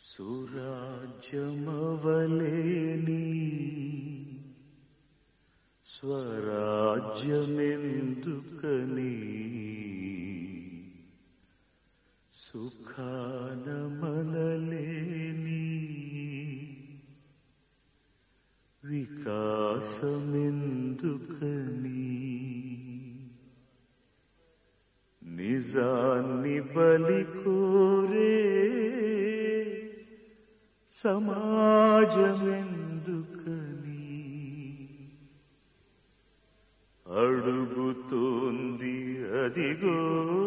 సురాజ్యమవలేని స్వరాజ్యమెందుకని సుఖానమనలేని వికాసమెందుకని నిజాన్ని బలి కోరే సమాజమెందుకని అడుగుతోంది అదిగో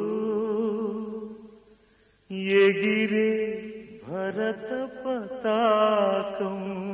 ఎగిరే భరత పతాకం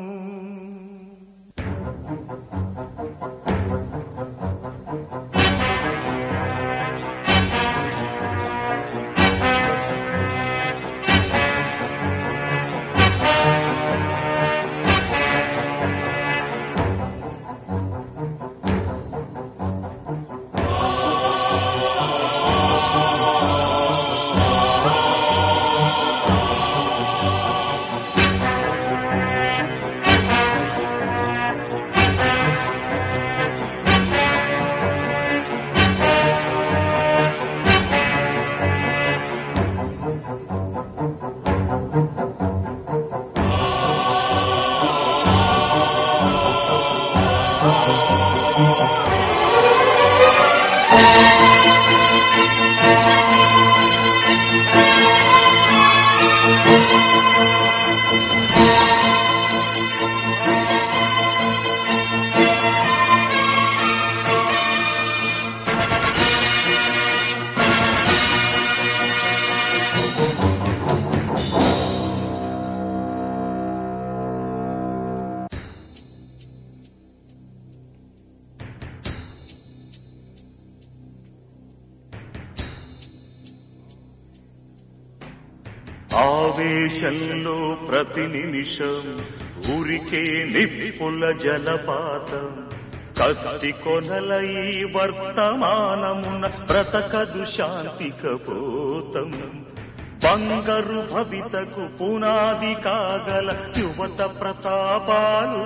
ఆవేశంలో ప్రతి నిమిషం ఊరికే నిప్పుల జలపాతం కత్తి కొనల ఈ వర్తమానమున బ్రతకదు శాంతికపోతం బంగారు భవితకు పునాది కాగల యువత ప్రతాపాలు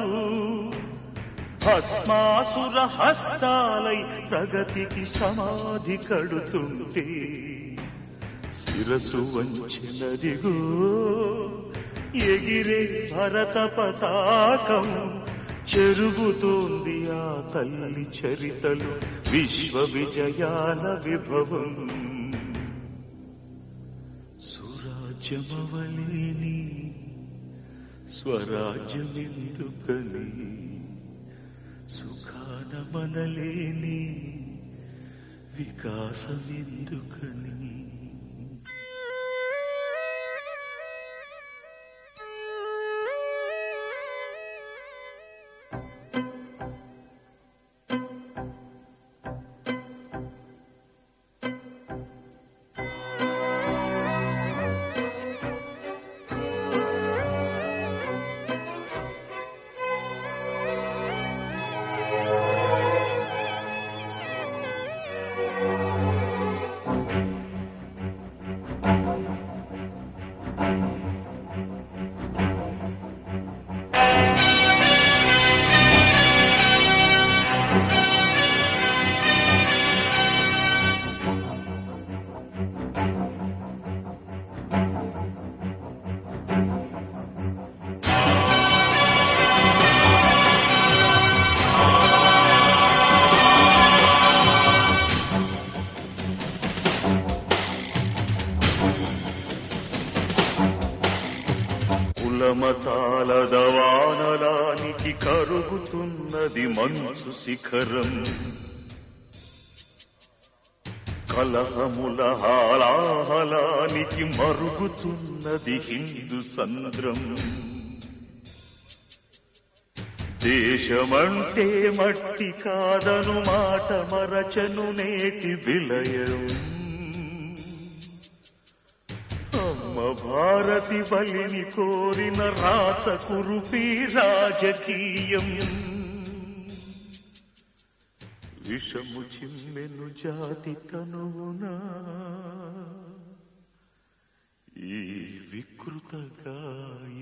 భస్మాసుర హస్తాలై ప్రగతికి సమాధి కడుతుంటే శిరసు వంచినదిగో ఎగిరే భరత పతాకం చెరుగుతోంది ఆ తల్లి చరితలు విశ్వ విజయాల విభవం సురాజ్యమవలేని స్వరాజ్యమెందుకని సుఖానమనలేని వికాసమెందుకని కులమతాల దవానలానికి కరుగుతున్నది మంచు శిఖరం కలహముల హాలాహలానికి మరుగుతున్నది హిందూ సంద్రం దేశమంటే మట్టి కాదను మాట మరచను నేటి విలయం అమ్మ భారతి బలిని కోరిన రాత కురుపి రాజకీయం విషము చిమ్మెను జాతి తనువునా ఈ వికృత గాయం